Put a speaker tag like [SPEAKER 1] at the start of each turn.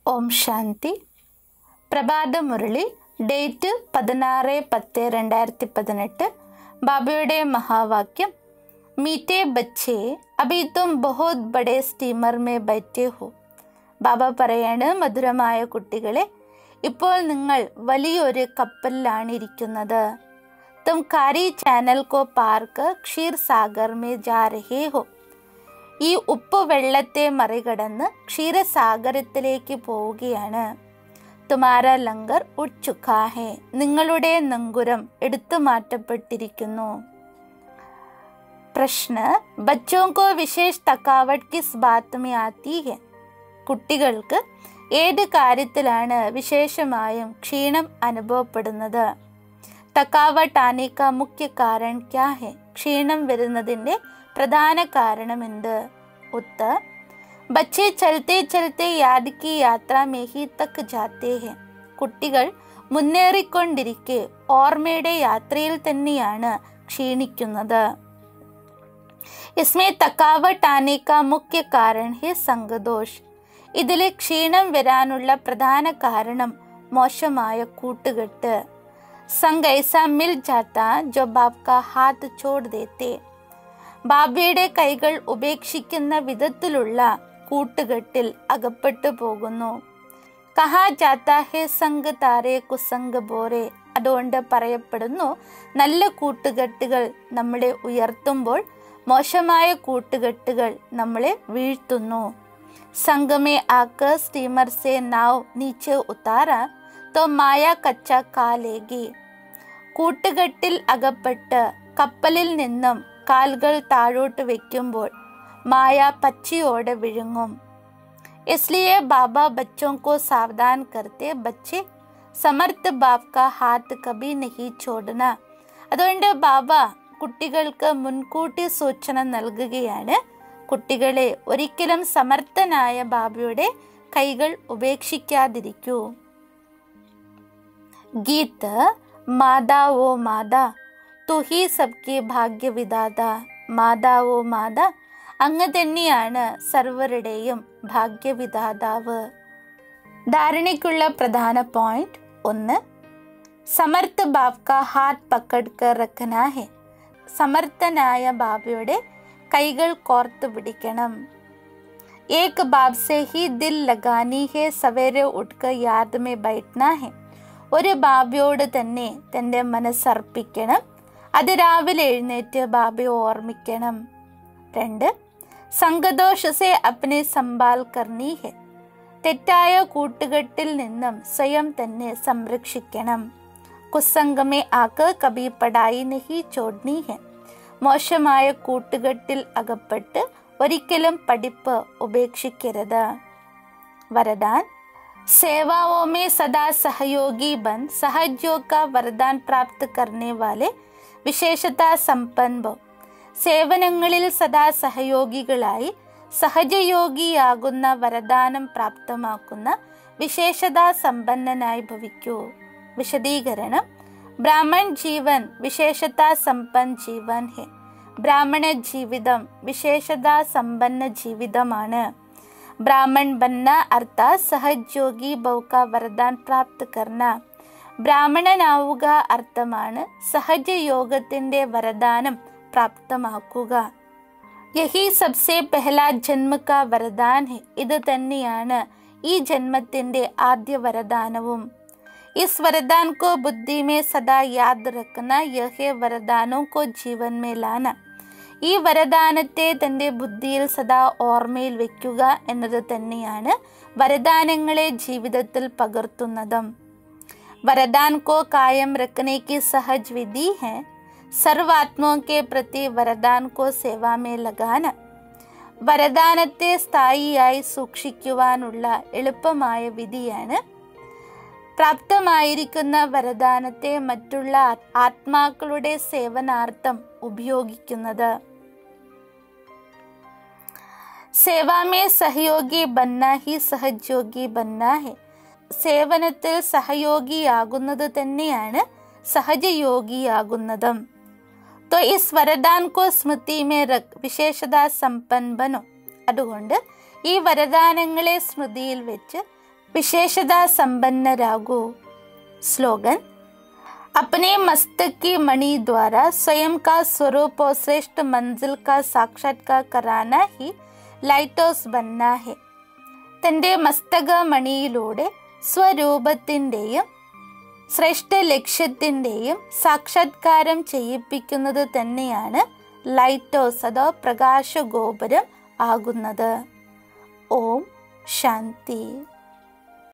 [SPEAKER 1] ഓം ശാന്തി പ്രഭാത മുരളി ഡേറ്റ് പതിനാറ് പത്ത് രണ്ടായിരത്തി പതിനെട്ട് ബാബയുടെ മഹാവാക്യം മീറ്റേ ബച്ചേ അഭി തും ബഹുത് ബഡേ സ്റ്റീമർ മേ ബൈറ്റേ ഹോ ബാബ പറയാണ് മധുരമായ കുട്ടികളെ ഇപ്പോൾ നിങ്ങൾ വലിയൊരു കപ്പലിലാണ് ഇരിക്കുന്നത് തും കാരി ചാനൽ കോ പാർക്ക് ക്ഷീർ സാഗർ മേ ജാ രഹേ ഹോ ഈ ഉപ്പ് വെള്ളത്തെ മറികടന്ന് ക്ഷീരസാഗരത്തിലേക്ക് പോവുകയാണ് തുമാര ലങ്കർ ഉച്ചുഖാഹേ നിങ്ങളുടെ നങ്കുരം എടുത്തു മാറ്റപ്പെട്ടിരിക്കുന്നു പ്രശ്ന ബച്ചോ കോ വിശേഷ് തക്കാവട്ട് കിസ് ബാത്ത് മേ ആത്തി ഹെ കുട്ടികൾക്ക് ഏത് കാര്യത്തിലാണ് വിശേഷമായും ക്ഷീണം അനുഭവപ്പെടുന്നത് തക്കാവട്ട് ആനേക്ക മുഖ്യ കാരൺ ക്യാ ഹെ ക്ഷീണം വരുന്നതിൻ്റെ പ്രധാന കാരണമെന്ത് ഉത്തർ ബച്ചെ ചലത്തെ ചലത്തെ യാദ് കി യാത്ര മേഹി തക്ക് ജാത്തേ ഹെ കുട്ടികൾ മുന്നേറിക്കൊണ്ടിരിക്കെ ഓർമ്മയുടെ യാത്രയിൽ തന്നെയാണ് ക്ഷീണിക്കുന്നത് ഇസ്മേ തക്കാവട്ട് ആനേക്ക മുഖ്യ കാരൺ ഹെ സംഗദോഷ് ഇതിലെ ക്ഷീണം വരാനുള്ള പ്രധാന കാരണം മോശമായ കൂട്ടുകെട്ട് സംഗ് ഐസ മിൽ ജാത്ത ജോ ബാബ്ക ഹാത്ത് ചോട് ദേത്തേ ബാബയുടെ കൈകൾ ഉപേക്ഷിക്കുന്ന വിധത്തിലുള്ള കൂട്ടുകെട്ടിൽ അകപ്പെട്ടു പോകുന്നു കഹാ ജാത്ത ഹെ സംഗ് താരെ കുസംഗ് ബോറെ അതുകൊണ്ട് പറയപ്പെടുന്നു നല്ല കൂട്ടുകെട്ടുകൾ നമ്മളെ ഉയർത്തുമ്പോൾ മോശമായ കൂട്ടുകെട്ടുകൾ നമ്മളെ വീഴ്ത്തുന്നു സംഗമേ ആക്ക് സ്റ്റീമർ സെ നാവ് നീച്ചെ ഉത്താര തോ മായ കച്ച കാലേകി കൂട്ടുകെട്ടിൽ അകപ്പെട്ട് കപ്പലിൽ നിന്നും കാലുകൾ താഴോട്ട് വെക്കുമ്പോൾ മായ പച്ചയോടെ വിഴുങ്ങും इसलिए बाबा बच्चों को सावधान करते बच्चे സമർത്ഥ ബാബ് കാ ഹാത്ത് കബി നഹി ചോടന അതുകൊണ്ട് ബാബ കുട്ടികൾക്ക് മുൻകൂട്ടി സൂചന നൽകുകയാണ് കുട്ടികളെ ഒരിക്കലും സമർത്ഥനായ ബാബയുടെ കൈകൾ ഉപേക്ഷിക്കാതിരിക്കൂ ഗീത് മാതാ ഓ മാതാ തുഹി സബ്കി ഭാഗ്യവിദാത മാതാ ഓ മാതാ അങ്ങ് തന്നെയാണ് സർവരുടെയും ഭാഗ്യവിധാതാവ് ധാരണയ്ക്കുള്ള പ്രധാന പോയിന്റ് ഒന്ന് സമർത്ഥ ബാബ് കാ ഹാത്ത് പക്കഡ് കർ റക്കനാ ഹെ സമർത്ഥനായ ബാബയുടെ കൈകൾ കോർത്തു പിടിക്കണം ഏക് ബാബ് സെ ഹി ദിൽ ലഗാനി ഹെ സവേരെ ഉട്ക യാദ് മേ ബൈഠ്ന ഹെ ഒരു ബാബയോട് തന്നെ തൻ്റെ മനസ്സർപ്പിക്കണം അത് രാവിലെ എഴുന്നേറ്റ് ബാബയെ ഓർമ്മിക്കണം രണ്ട് സംഘദോഷ സെ അപ്നെ സംഭാൽ കർണി ഹെ തെറ്റായ കൂട്ടുകെട്ടിൽ നിന്നും സ്വയം തന്നെ സംരക്ഷിക്കണം കുസംഗമേ ആക്ക് കബി പടായി നഹി ചോഡ്നി ഹെ മോശമായ കൂട്ടുകെട്ടിൽ അകപ്പെട്ട് ഒരിക്കലും പഠിപ്പ് ഉപേക്ഷിക്കരുത് വരദാൻ सेवाओं में सदा सहयोगी बन सहयोग का वरदान प्राप्त करने वाले വിശേഷതാ സമ്പന്നോ സേവനങ്ങളിൽ സദാ സഹയോഗികളായി സഹജയോഗിയാകുന്ന വരദാനം പ്രാപ്തമാക്കുന്ന വിശേഷതാ സമ്പന്നനായി ഭവിക്കൂ വിശദീകരണം ബ്രാഹ്മൺ ജീവൻ വിശേഷതാ സമ്പന്ന ജീവൻ ഹെ ബ്രാഹ്മണ ജീവിതം വിശേഷതാ സമ്പന്ന ജീവിതമാണ് ब्राह्मण बनना अर्थात सहजयोगी भव का वरदान प्राप्त करना ബ്രാഹ്മണനാവുക അർത്ഥമാണ് സഹജയോഗത്തിൻ്റെ വരദാനം പ്രാപ്തമാക്കുക യഹി സബ്സെ പെഹല ജന്മ കാ വരദാൻ ഹെ ഇത് തന്നെയാണ് ഈ ജന്മത്തിൻ്റെ ആദ്യ വരദാനവും ഇസ് വരദാൻ കോ ബുദ്ധി മേ സദാ യാദ് രഖന യഹേ വരദാനോ കോ ജീവൻ മേ ലാന ഈ വരദാനത്തെ തൻ്റെ ബുദ്ധിയിൽ സദാ ഓർമ്മയിൽ വയ്ക്കുക എന്നത് തന്നെയാണ് വരദാനങ്ങളെ ജീവിതത്തിൽ പകർത്തുന്നതും वरदान को कायम रखने की सहज विधि है സർവാത്മാവും के प्रति വരദാൻ കോ സേവാ മേ ലഗാന വരദാനത്തെ സ്ഥായിയായി സൂക്ഷിക്കുവാനുള്ള എളുപ്പമായ വിധിയാണ് പ്രാപ്തമായിരിക്കുന്ന വരദാനത്തെ മറ്റുള്ള ആത്മാക്കളുടെ സേവനാർത്ഥം ഉപയോഗിക്കുന്നത് സേവാമേ സഹയോഗി ബന്ന ഹി സഹജയോഗി ബന്ന ഹെ സേവനത്തിൽ സഹയോഗിയാകുന്നത് തന്നെയാണ് സഹജയോഗിയാകുന്നതും तो इस वरदान को സ്മൃതി മേ രഖ് വിശേഷത സമ്പൻ ബനോ അതുകൊണ്ട് ഈ വരദാനങ്ങളെ സ്മൃതിയിൽ വെച്ച് विशेषता संपन्नरागो स्लोगन अपने मस्तक की मणि द्वारा स्वयं का स्वरूप और श्रेष्ठ मंजिल का साक्षात्कार कराना ही ലൈറ്റ് ഹൗസ് ബന്ന ഹെ തൻ്റെ മസ്തകമണിയിലൂടെ സ്വരൂപത്തിൻ്റെയും ശ്രേഷ്ഠ ലക്ഷ്യത്തിൻ്റെയും സാക്ഷാത്കാരം ചെയ്യിപ്പിക്കുന്നത് തന്നെയാണ് ലൈറ്റ് ഹൗസ് അതോ പ്രകാശഗോപുരം ആകുന്നത് ഓം ശാന്തി